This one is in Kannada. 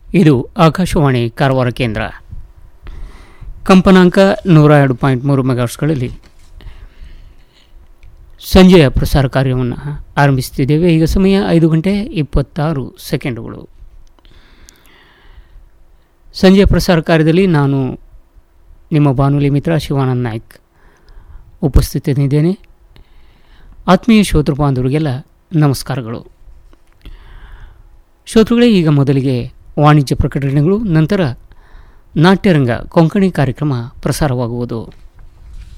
ಇದು ಆಕಾಶವಾಣಿ ಕಾರವಾರ ಕೇಂದ್ರ ಕಂಪನಾಂಕ ನೂರ ಎರಡು ಪಾಯಿಂಟ್ ಮೂರು ಮೆಗಾಟ್ಸ್ಗಳಲ್ಲಿ ಸಂಜೆಯ ಪ್ರಸಾರ ಕಾರ್ಯವನ್ನು ಆರಂಭಿಸುತ್ತಿದ್ದೇವೆ ಈಗ ಸಮಯ ಐದು ಗಂಟೆ ಇಪ್ಪತ್ತಾರು ಸೆಕೆಂಡುಗಳು ಸಂಜೆಯ ಪ್ರಸಾರ ಕಾರ್ಯದಲ್ಲಿ ನಾನು ನಿಮ್ಮ ಬಾನುಲಿ ಮಿತ್ರ ಶಿವಾನಂದ್ ನಾಯ್ಕ್ ಉಪಸ್ಥಿತನಿದ್ದೇನೆ ಆತ್ಮೀಯ ಶ್ರೋತೃ ಬಾಂಧವರಿಗೆಲ್ಲ ನಮಸ್ಕಾರಗಳು ಶ್ರೋತೃಗಳೇ ಈಗ ಮೊದಲಿಗೆ ವಾಣಿಜ್ಯ ಪ್ರಕಟಣೆಗಳು ನಂತರ ನಾಟ್ಯರಂಗ ಕೊಂಕಣಿ ಕಾರ್ಯಕ್ರಮ ಪ್ರಸಾರವಾಗುವುದು